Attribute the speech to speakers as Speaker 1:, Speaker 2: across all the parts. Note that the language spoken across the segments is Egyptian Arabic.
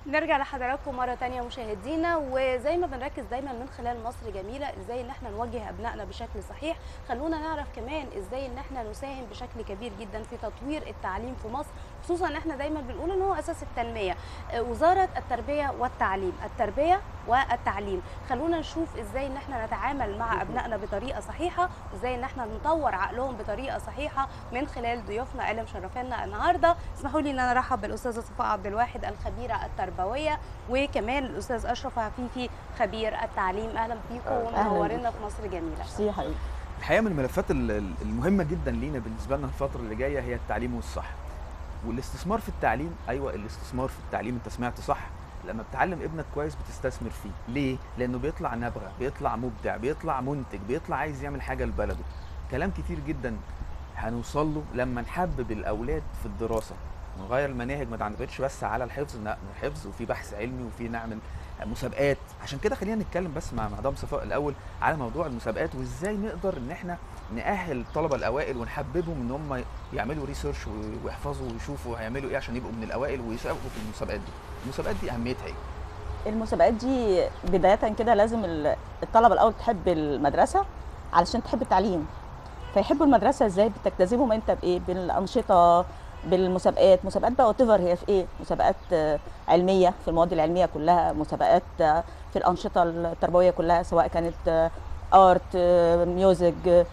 Speaker 1: نرجع لحضراتكم مرة تانية مشاهدينا وزي ما بنركز دايما من خلال مصر جميلة ازاي ان احنا نوجه ابنائنا بشكل صحيح خلونا نعرف كمان ازاي ان احنا نساهم بشكل كبير جدا في تطوير التعليم في مصر خصوصا ان احنا دايما بنقول ان هو اساس التنمية آه، وزارة التربية والتعليم التربية والتعليم خلونا نشوف ازاي ان احنا نتعامل مع ابنائنا بطريقة صحيحة وازاي ان احنا نطور عقلهم بطريقة صحيحة من خلال ضيوفنا اللي مشرفينا النهارده اسمحوا لي ان انا ارحب بالاستاذه صفاء عبد الواحد الخبيره التربويه وكمان الاستاذ اشرف عفيفي خبير التعليم اهلا بيكم
Speaker 2: أهلاً
Speaker 1: ومنورينا
Speaker 2: بيك.
Speaker 1: في مصر جميله
Speaker 2: ميرسي يا حبيبي
Speaker 3: الحقيقه من الملفات ال- ال- المهمه جدا لينا بالنسبه لنا الفتره اللي جايه هي التعليم والصحه والاستثمار في التعليم ايوه الاستثمار في التعليم انت سمعت صح لما بتعلم ابنك كويس بتستثمر فيه ليه لانه بيطلع نبغه بيطلع مبدع بيطلع منتج بيطلع عايز يعمل حاجه لبلده كلام كتير جدا هنوصل له لما نحبب الاولاد في الدراسه نغير المناهج ما تعتمدش بس على الحفظ لا حفظ وفي بحث علمي وفي نعمل مسابقات عشان كده خلينا نتكلم بس مع مدام صفاء الاول على موضوع المسابقات وازاي نقدر ان احنا نأهل الطلبه الاوائل ونحببهم ان هم يعملوا ريسيرش ويحفظوا ويشوفوا هيعملوا ايه عشان يبقوا من الاوائل ويسابقوا في المسابقات دي المسابقات دي اهميتها ايه
Speaker 2: المسابقات دي بداية كده لازم ال- الطلبة الأول تحب المدرسة علشان تحب التعليم فيحبوا المدرسة ازاي بتجتذبهم انت بإيه بالأنشطة بالمسابقات مسابقات بقى وات هي في ايه مسابقات آه، علمية في المواد العلمية كلها مسابقات آه، في الأنشطة التربوية كلها سواء كانت ارت ميوزك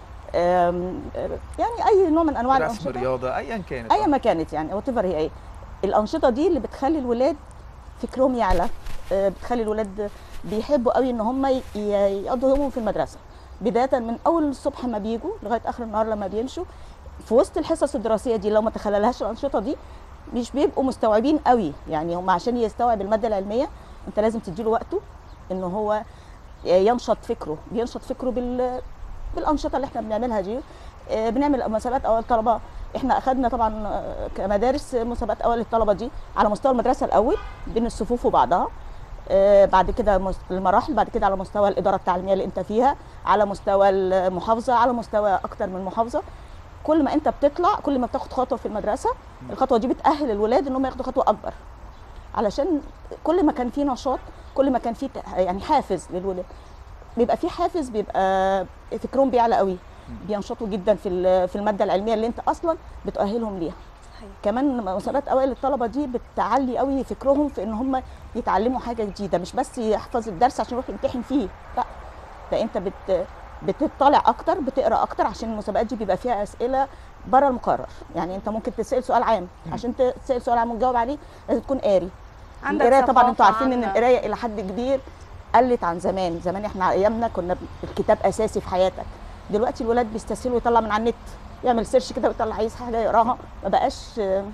Speaker 2: يعني أي نوع من أنواع
Speaker 3: رسم
Speaker 2: الأنشطة
Speaker 3: رياضه ايا كانت
Speaker 2: اي
Speaker 3: آه.
Speaker 2: ما كانت يعني وات هي ايه الانشطه دي اللي بتخلي الولاد فكرهم يعلى آه، بتخلي الولاد بيحبوا قوي ان هم ي- ي- يقضوا يومهم في المدرسه بدايه من اول الصبح ما بيجوا لغايه اخر النهار لما بيمشوا في وسط الحصص الدراسيه دي لو ما تخللهاش الانشطه دي مش بيبقوا مستوعبين قوي يعني هم عشان يستوعب الماده العلميه انت لازم تديله وقته ان هو ينشط فكره بينشط فكره بال بالانشطه اللي احنا بنعملها دي آه، بنعمل مسابقات اوائل طلبه احنا اخذنا طبعا آه، كمدارس مسابقات اوائل الطلبه دي على مستوى المدرسه الاول بين الصفوف وبعضها آه، بعد كده مس- المراحل بعد كده على مستوى الاداره التعليميه اللي انت فيها على مستوى المحافظه على مستوى اكتر من محافظه كل ما انت بتطلع كل ما بتاخد خطوه في المدرسه الخطوه دي بتاهل الولاد ان هم ياخدوا خطوه اكبر علشان كل ما كان في نشاط كل ما كان في ت- يعني حافز للولاد بيبقى في حافز بيبقى فكرهم بيعلى قوي بينشطوا جدا في ال- في الماده العلميه اللي انت اصلا بتؤهلهم ليها
Speaker 1: صحيح
Speaker 2: كمان مسابقات اوائل الطلبه دي بتعلي قوي فكرهم في ان هم يتعلموا حاجه جديده مش بس يحفظ الدرس عشان يروح يمتحن فيه لا ده انت بت بتطلع اكتر بتقرا اكتر عشان المسابقات دي بيبقى فيها اسئله بره المقرر يعني انت ممكن تسال سؤال عام عشان تسال سؤال عام وتجاوب عليه لازم تكون قاري
Speaker 1: عندك
Speaker 2: القرايه طبعا انتوا
Speaker 1: ثقافة،
Speaker 2: عارفين ان
Speaker 1: عندك-
Speaker 2: القرايه الى حد كبير قلت عن زمان زمان احنا على ايامنا كنا الكتاب اساسي في حياتك دلوقتي الولاد بيستسهلوا يطلع من على النت يعمل سيرش كده ويطلع عايز حاجه يقراها ما بقاش آه،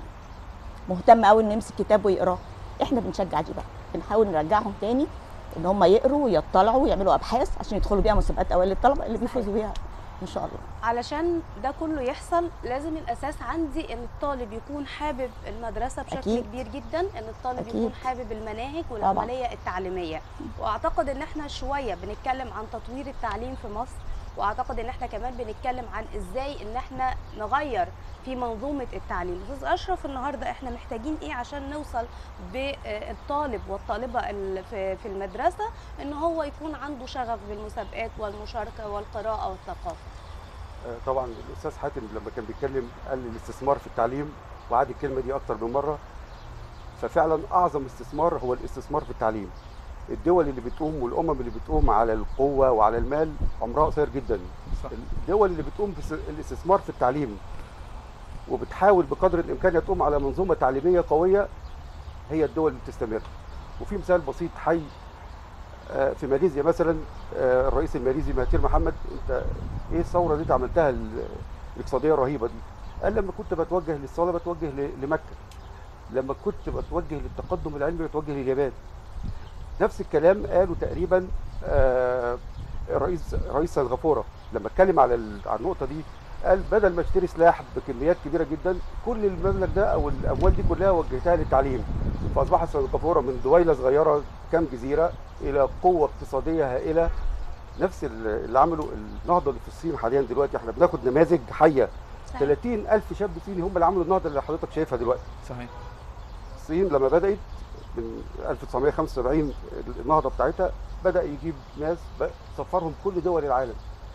Speaker 2: مهتم قوي انه يمسك كتاب ويقراه احنا بنشجع دي بقى بنحاول نرجعهم تاني ان هم يقروا ويطلعوا ويعملوا ابحاث عشان يدخلوا بيها مسابقات اوائل الطلبه اللي بيفوزوا بيها ان شاء الله
Speaker 1: علشان ده كله يحصل لازم الاساس عندي ان الطالب يكون حابب المدرسه بشكل
Speaker 2: أكيد.
Speaker 1: كبير جدا ان الطالب
Speaker 2: أكيد.
Speaker 1: يكون حابب المناهج والعمليه التعليميه واعتقد ان احنا شويه بنتكلم عن تطوير التعليم في مصر واعتقد ان احنا كمان بنتكلم عن ازاي ان احنا نغير في منظومه التعليم استاذ اشرف النهارده احنا محتاجين ايه عشان نوصل بالطالب والطالبه ال- في في المدرسه ان هو يكون عنده شغف بالمسابقات والمشاركه والقراءه والثقافه
Speaker 4: آه، طبعا الاستاذ حاتم لما كان بيتكلم قال الاستثمار في التعليم وعاد الكلمه دي اكتر من مره ففعلا اعظم استثمار هو الاستثمار في التعليم الدول اللي بتقوم والامم اللي بتقوم على القوه وعلى المال عمرها قصير جدا
Speaker 3: صح.
Speaker 4: الدول اللي بتقوم بالاستثمار في التعليم وبتحاول بقدر الامكان تقوم على منظومه تعليميه قويه هي الدول اللي بتستمر وفي مثال بسيط حي آه، في ماليزيا مثلا آه، الرئيس الماليزي مهاتير محمد انت ايه الثوره اللي انت عملتها ال- الاقتصاديه الرهيبه دي؟ قال لما كنت بتوجه للصلاه بتوجه ل- لمكه لما كنت بتوجه للتقدم العلمي بتوجه لليابان نفس الكلام قاله تقريبا آه، الرئيس رئيس سنغافوره لما اتكلم على ال- على النقطه دي قال بدل ما اشتري سلاح بكميات كبيره جدا كل المبلغ ده او الاموال دي كلها وجهتها للتعليم فاصبحت سنغافوره من دويله صغيره كام جزيره الى قوه اقتصاديه هائله نفس ال- اللي عملوا النهضه اللي في الصين حاليا دلوقتي احنا بناخد نماذج حيه
Speaker 1: صحيح.
Speaker 4: 30 ألف شاب صيني هم اللي عملوا النهضه اللي حضرتك شايفها دلوقتي
Speaker 3: صحيح
Speaker 4: الصين لما بدات من 1975 النهضه بتاعتها بدا يجيب ناس بقى سفرهم كل دول العالم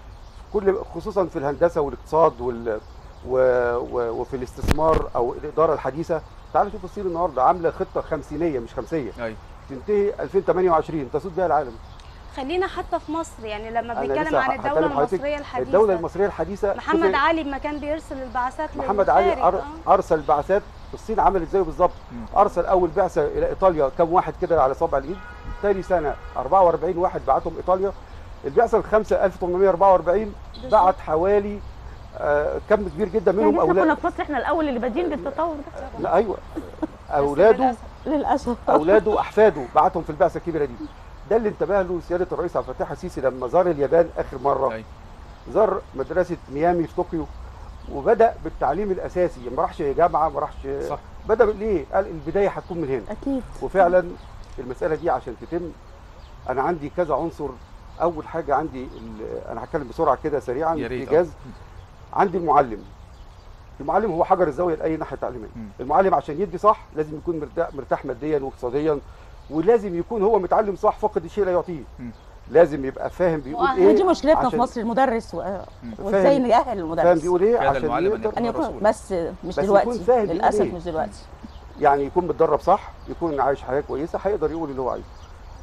Speaker 4: كل خصوصا في الهندسه والاقتصاد وال و... و... وفي الاستثمار او الاداره الحديثه تعالوا شوف الصين النهارده عامله خطه خمسينيه مش خمسيه
Speaker 3: ايوه
Speaker 4: تنتهي 2028 تسود بها العالم
Speaker 1: خلينا حتى في مصر يعني لما
Speaker 4: أنا
Speaker 1: بنتكلم
Speaker 4: لسه
Speaker 1: عن
Speaker 4: هتكلم
Speaker 1: الدوله
Speaker 4: حضرتك
Speaker 1: المصريه الحديثه
Speaker 4: الدوله المصريه الحديثه
Speaker 1: محمد
Speaker 4: شوفي
Speaker 1: علي لما كان بيرسل البعثات
Speaker 4: محمد علي
Speaker 1: للخارج،
Speaker 4: أر...
Speaker 1: آه.
Speaker 4: ارسل بعثات الصين عملت زيه بالظبط
Speaker 3: مم.
Speaker 4: ارسل اول بعثه الى ايطاليا كم واحد كده على صابع الايد تاني سنه 44 واحد بعتهم ايطاليا البعثه الخامسه 1844 بعت حوالي آه كم كبير جدا منهم
Speaker 2: يعني احنا كنا
Speaker 4: اولاد
Speaker 2: في مصر احنا الاول اللي بادئين بالتطور ده
Speaker 4: لا ايوه اولاده
Speaker 1: للأسف.
Speaker 2: للاسف
Speaker 4: اولاده واحفاده بعتهم في البعثه الكبيره دي ده اللي انتبه له سياده الرئيس عبد الفتاح السيسي لما زار اليابان اخر مره
Speaker 3: أيوة.
Speaker 4: زار مدرسه ميامي في طوكيو وبدا بالتعليم الاساسي ما راحش جامعه ما راحش
Speaker 3: صح.
Speaker 4: بدا ليه قال البدايه هتكون من هنا
Speaker 2: اكيد
Speaker 4: وفعلا المساله دي عشان تتم انا عندي كذا عنصر اول حاجه عندي ال- انا هتكلم بسرعه كده سريعا
Speaker 3: يا ريت،
Speaker 4: في جاز عندي المعلم المعلم هو حجر الزاويه لاي ناحيه تعليميه
Speaker 3: مم.
Speaker 4: المعلم عشان يدي صح لازم يكون مرتاح, مرتاح ماديا واقتصاديا ولازم يكون هو متعلم صح فقد الشيء لا يعطيه
Speaker 3: مم.
Speaker 4: لازم يبقى فاهم بيقول
Speaker 1: مؤهل.
Speaker 4: ايه
Speaker 2: دي مشكلتنا في
Speaker 4: عشان-
Speaker 2: مصر المدرس و...
Speaker 3: مم.
Speaker 2: وازاي
Speaker 4: فاهم-
Speaker 2: نأهل
Speaker 4: فاهم
Speaker 2: المدرس
Speaker 4: بيقول ايه
Speaker 3: كاد
Speaker 4: عشان
Speaker 3: المعلم أن
Speaker 4: يقدر
Speaker 3: يكون
Speaker 2: ان يكون
Speaker 3: رسول.
Speaker 2: بس مش
Speaker 4: بس يكون
Speaker 2: دلوقتي
Speaker 4: فاهم بيقول
Speaker 2: للاسف
Speaker 4: إيه.
Speaker 2: مش دلوقتي
Speaker 4: يعني يكون متدرب صح يكون عايش حياه كويسه هيقدر يقول اللي هو عايزه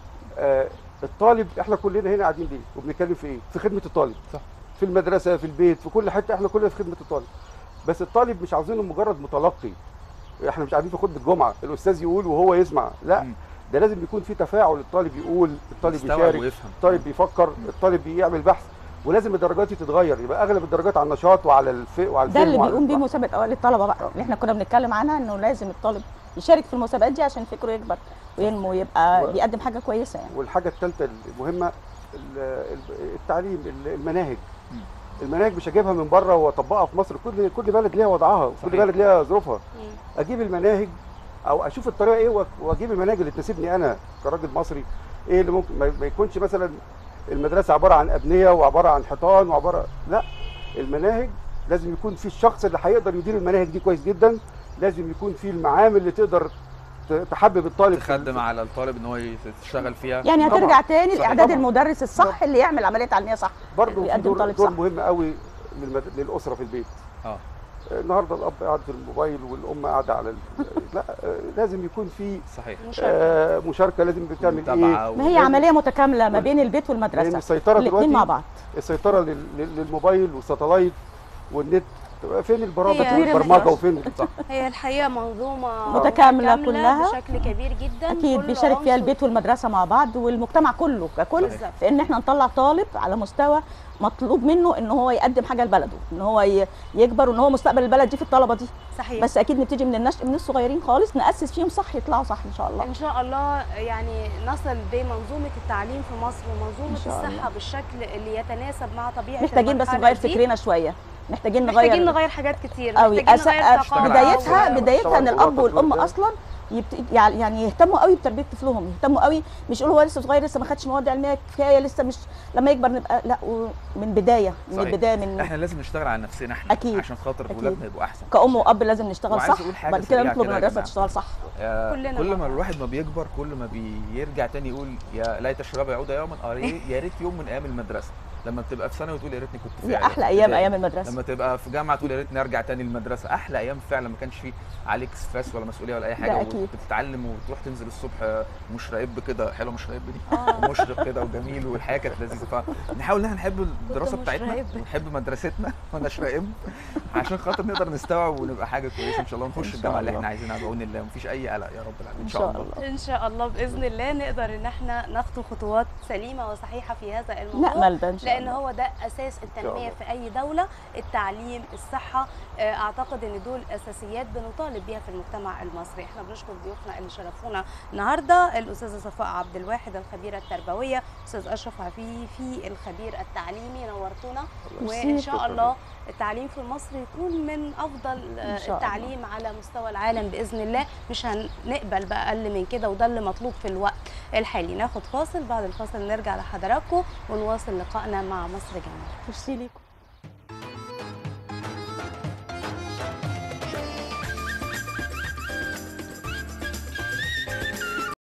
Speaker 4: آه الطالب احنا كلنا هنا قاعدين ليه وبنتكلم في ايه في خدمه الطالب
Speaker 3: صح.
Speaker 4: في المدرسه في البيت في كل حته احنا كلنا في خدمه الطالب بس الطالب مش عاوزينه مجرد متلقي احنا مش قاعدين في خطبه الجمعه الاستاذ يقول وهو يسمع لا
Speaker 3: مم.
Speaker 4: ده لازم يكون في تفاعل الطالب يقول الطالب
Speaker 3: يستوعب
Speaker 4: يشارك
Speaker 3: ويفهم
Speaker 4: الطالب بيفكر الطالب بيعمل بحث ولازم الدرجات دي تتغير يبقى اغلب الدرجات على النشاط وعلى الف... وعلى
Speaker 2: ده
Speaker 4: الفهم
Speaker 2: اللي
Speaker 4: وعلى
Speaker 2: بيقوم بيه
Speaker 4: الإصلاح.
Speaker 2: مسابقه اوائل الطلبه بقى اللي احنا كنا بنتكلم عنها انه لازم الطالب يشارك في المسابقات دي عشان فكره يكبر وينمو ويبقى
Speaker 4: و-
Speaker 2: بيقدم حاجه كويسه يعني
Speaker 4: والحاجه الثالثه المهمه ال- ال- التعليم ال- المناهج
Speaker 3: مم.
Speaker 4: المناهج مش هجيبها من بره واطبقها في مصر كل كل بلد ليها وضعها كل
Speaker 3: صحيح.
Speaker 4: بلد ليها ظروفها
Speaker 1: مم.
Speaker 4: اجيب المناهج او اشوف الطريقه ايه وأ- واجيب المناهج اللي تناسبني انا كراجل مصري ايه اللي ممكن ما ما يكونش مثلا المدرسه عباره عن ابنيه وعباره عن حيطان وعباره لا المناهج لازم يكون في الشخص اللي هيقدر يدير المناهج دي كويس جدا لازم يكون في المعامل اللي تقدر ت- تحبب الطالب في-
Speaker 3: تخدم على الطالب ان هو يشتغل فيها
Speaker 2: يعني
Speaker 4: طبعاً.
Speaker 2: هترجع تاني
Speaker 3: صحيح.
Speaker 2: لاعداد
Speaker 4: طبعاً.
Speaker 2: المدرس الصح اللي يعمل عمليه تعليميه صح
Speaker 4: برضه في
Speaker 2: يقدم
Speaker 4: دور,
Speaker 2: طالب
Speaker 4: دور
Speaker 2: صح.
Speaker 4: مهم قوي للمد... للاسره في البيت
Speaker 3: اه
Speaker 4: النهارده الاب قاعد في الموبايل والام قاعده على ال... لا آه، لازم يكون في
Speaker 3: صحيح
Speaker 1: مشاركه
Speaker 4: آه، مشاركه لازم بتعمل ايه
Speaker 3: متابعه
Speaker 2: ما هي
Speaker 4: لازم-
Speaker 2: عمليه متكامله ما
Speaker 4: لازم-
Speaker 2: بين البيت
Speaker 4: لان
Speaker 2: والمدرسه
Speaker 4: السيطره
Speaker 2: الاثنين
Speaker 4: دلوقتي
Speaker 2: مع بعض
Speaker 4: السيطره لل... لل- للموبايل والساتلايت والنت تبقى فين البرامج
Speaker 1: هي-
Speaker 4: والبرمجه وفين
Speaker 3: صح
Speaker 1: هي الحقيقه منظومه
Speaker 2: متكاملة كلها.
Speaker 1: بشكل كبير جدا
Speaker 2: اكيد
Speaker 1: كل
Speaker 2: بيشارك فيها
Speaker 1: عنصر-
Speaker 2: البيت والمدرسه مع بعض والمجتمع كله ككل
Speaker 1: بالظبط.
Speaker 2: في ان احنا نطلع طالب على مستوى مطلوب منه ان هو يقدم حاجه لبلده ان هو ي- يكبر وان هو مستقبل البلد دي في الطلبه دي
Speaker 1: صحيح
Speaker 2: بس اكيد نبتدي من النشء من الصغيرين خالص ناسس فيهم صح يطلعوا صح ان شاء الله
Speaker 1: ان شاء الله يعني نصل بمنظومه التعليم في مصر ومنظومه
Speaker 2: إن شاء الله.
Speaker 1: الصحه بالشكل اللي يتناسب مع طبيعه
Speaker 2: محتاجين بس
Speaker 1: المرحلة
Speaker 2: نغير
Speaker 1: دي.
Speaker 2: فكرنا شويه محتاجين نغير
Speaker 1: محتاجين نغير حاجات كتير
Speaker 2: قوي
Speaker 1: محتاجين
Speaker 2: أس...
Speaker 1: نغير
Speaker 2: أس...
Speaker 1: ثقافة
Speaker 2: بدايتها
Speaker 1: و-
Speaker 2: بدايتها ان
Speaker 4: طبعاً
Speaker 2: الاب
Speaker 4: طبعاً
Speaker 2: والام
Speaker 4: ده.
Speaker 2: اصلا يبت... يعني يعني يهتموا قوي بتربيه طفلهم يهتموا قوي مش يقولوا هو لسه صغير لسه ما خدش مواد علميه كفايه لسه مش لما يكبر نبقى لا و- من بدايه من
Speaker 3: صحيح.
Speaker 2: البدايه من
Speaker 3: احنا لازم نشتغل على نفسنا احنا
Speaker 2: أكيد.
Speaker 3: عشان خاطر
Speaker 2: أكيد.
Speaker 3: ولادنا يبقوا احسن
Speaker 2: كأم وأب لازم نشتغل
Speaker 3: وعايز
Speaker 2: صح
Speaker 3: أقول حاجة
Speaker 2: بعد كده
Speaker 3: سريعة
Speaker 2: نطلب
Speaker 3: كده يا
Speaker 2: المدرسة
Speaker 3: جماعة.
Speaker 2: تشتغل صح
Speaker 3: آه،
Speaker 1: كلنا
Speaker 3: كل ما
Speaker 1: طبعاً.
Speaker 3: الواحد ما بيكبر كل ما بيرجع تاني يقول يا ليت الشباب يعود يوما اه يا يا ريت يوم من ايام المدرسه لما بتبقى في ثانوي تقول يا ريتني كنت في
Speaker 2: هي
Speaker 3: إعدادي،
Speaker 2: أحلى أيام
Speaker 3: ابتدائي.
Speaker 2: أيام المدرسة
Speaker 3: لما تبقى في جامعه تقول يا ريتني ارجع تاني للمدرسه احلى ايام فعلا ما كانش في عليك ستريس ولا مسؤوليه ولا اي حاجه
Speaker 2: ده أكيد.
Speaker 3: وبتتعلم وتروح تنزل الصبح مشرق كده حلوه مشرق دي
Speaker 1: آه.
Speaker 3: ومشرق كده وجميل والحياه كانت لذيذه فنحاول ان احنا نحب الدراسه
Speaker 1: مش
Speaker 3: بتاعتنا
Speaker 1: راقب.
Speaker 3: ونحب مدرستنا وانا شراقب عشان خاطر نقدر نستوعب ونبقى حاجه كويسه ان شاء الله
Speaker 2: إن
Speaker 3: ونخش
Speaker 2: شاء
Speaker 3: الجامعه اللي
Speaker 2: الله.
Speaker 3: احنا عايزينها بعون الله مفيش اي قلق يا رب العالمين
Speaker 2: إن شاء الله
Speaker 1: ان شاء الله باذن الله نقدر ان احنا نخطو خطوات سليمه وصحيحه في هذا الموضوع
Speaker 2: نأمل ده إن شاء
Speaker 1: لان
Speaker 2: الله
Speaker 1: هو ده اساس التنميه
Speaker 4: الله.
Speaker 1: في اي دوله التعليم الصحه آه، اعتقد ان دول اساسيات بنطالب بيها في المجتمع المصري احنا بنشكر ضيوفنا اللي شرفونا النهارده الاستاذه صفاء عبد الواحد الخبيره التربويه استاذ اشرف عفيفي الخبير التعليمي نورتونا
Speaker 2: ميرسي.
Speaker 1: وان شاء الله التعليم في مصر يكون من افضل آه،
Speaker 2: إن شاء الله.
Speaker 1: التعليم على مستوى العالم باذن الله مش هنقبل بقى اقل من كده وده اللي مطلوب في الوقت الحالي ناخد فاصل بعد الفاصل نرجع لحضراتكم ونواصل لقائنا مع مصر جميله
Speaker 2: ميرسي ليكم